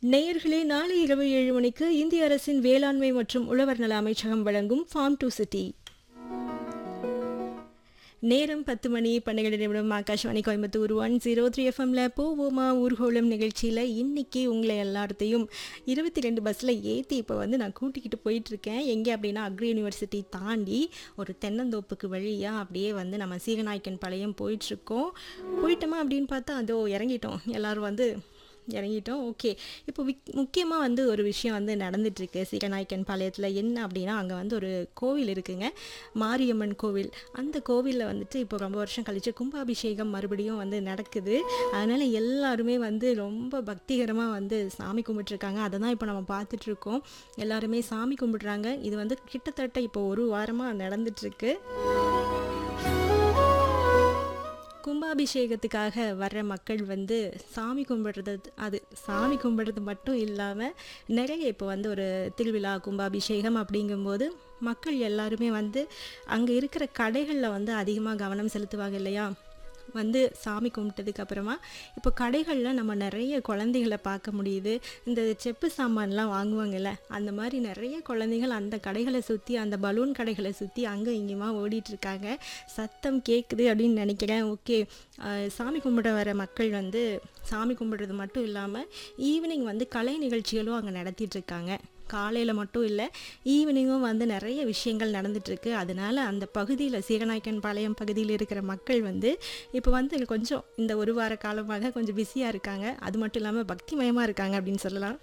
நேயர்களே நாளை இரவு ஏழு மணிக்கு இந்திய அரசின் வேளாண்மை மற்றும் உழவர் நல அமைச்சகம் வழங்கும் ஃபார்ம் டு சிட்டி நேரம் பத்து மணி பன்னிரெண்டு நிமிடம் Akashvani Coimbatore one zero three எஃப்எம்ல போவோமா ஊர்கோலம் நிகழ்ச்சியில் இன்னைக்கு உங்களை எல்லாத்தையும் இருபத்தி ரெண்டு பஸ்ஸில் ஏற்றி இப்போ வந்து நான் கூட்டிக்கிட்டு போயிட்டுருக்கேன் எங்கே அப்படின்னா அக்ரி யூனிவர்சிட்டி தாண்டி ஒரு தென்னந்தோப்புக்கு வழியாக அப்படியே வந்து நம்ம சீகநாயக்கன் பாளையம் போயிட்டுருக்கோம் போயிட்டோமா அப்படின்னு பார்த்தா அதோ இறங்கிட்டோம் எல்லோரும் வந்து இறங்கிட்டோம் ஓகே இப்போ விக் முக்கியமாக வந்து ஒரு விஷயம் வந்து நடந்துட்டுருக்கு சீகநாயக்கன் பாளையத்தில் என்ன அப்படின்னா அங்கே வந்து ஒரு கோவில் இருக்குங்க மாரியம்மன் கோவில் அந்த கோவிலில் வந்துட்டு இப்போ ரொம்ப வருஷம் கழித்து கும்பாபிஷேகம் மறுபடியும் வந்து நடக்குது அதனால் எல்லாருமே வந்து ரொம்ப பக்திகரமாக வந்து சாமி கும்பிட்டுருக்காங்க அதை தான் இப்போ நம்ம பார்த்துட்ருக்கோம் எல்லாருமே சாமி கும்பிடுறாங்க இது வந்து கிட்டத்தட்ட இப்போ ஒரு வாரமாக நடந்துட்டுருக்கு கும்பாபிஷேகத்துக்காக வர்ற மக்கள் வந்து சாமி கும்பிடுறது அது சாமி கும்பிடுறது மட்டும் இல்லாமல் நிறைய இப்போ வந்து ஒரு திருவிழா கும்பாபிஷேகம் அப்படிங்கும்போது மக்கள் எல்லாருமே வந்து அங்கே இருக்கிற கடைகளில் வந்து அதிகமாக கவனம் செலுத்துவாங்க இல்லையா வந்து சாமி கும்பிட்டதுக்கு அப்புறமா இப்போ கடைகளில் நம்ம நிறைய குழந்தைகளை பார்க்க முடியுது இந்த செப்பு சாமான்லாம் வாங்குவாங்கல்ல அந்த மாதிரி நிறைய குழந்தைகள் அந்த கடைகளை சுற்றி அந்த பலூன் கடைகளை சுற்றி அங்கே இங்கேயுமா ஓடிட்டுருக்காங்க சத்தம் கேட்குது அப்படின்னு நினைக்கிறேன் ஓகே சாமி கும்பிட வர மக்கள் வந்து சாமி கும்பிடுறது மட்டும் இல்லாமல் ஈவினிங் வந்து கலை நிகழ்ச்சிகளும் அங்கே நடத்திட்டுருக்காங்க காலையில் மட்டும் இல்லை ஈவினிங்கும் வந்து நிறைய விஷயங்கள் நடந்துட்டுருக்கு அதனால் அந்த பகுதியில் சீகநாயக்கன் பாளையம் பகுதியில் இருக்கிற மக்கள் வந்து இப்போ வந்து கொஞ்சம் இந்த ஒரு வார காலமாக கொஞ்சம் பிஸியாக இருக்காங்க அது மட்டும் இல்லாமல் பக்திமயமாக இருக்காங்க அப்படின்னு சொல்லலாம்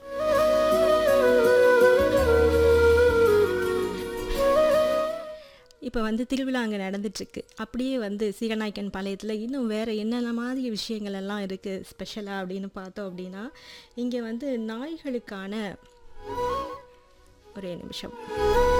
இப்போ வந்து திருவிழா அங்கே நடந்துட்டுருக்கு அப்படியே வந்து சீகநாயக்கன் பாளையத்தில் இன்னும் வேறு என்னென்ன மாதிரி விஷயங்கள் எல்லாம் இருக்குது ஸ்பெஷலாக அப்படின்னு பார்த்தோம் அப்படின்னா இங்கே வந்து நாய்களுக்கான ஒரே நிமிஷம்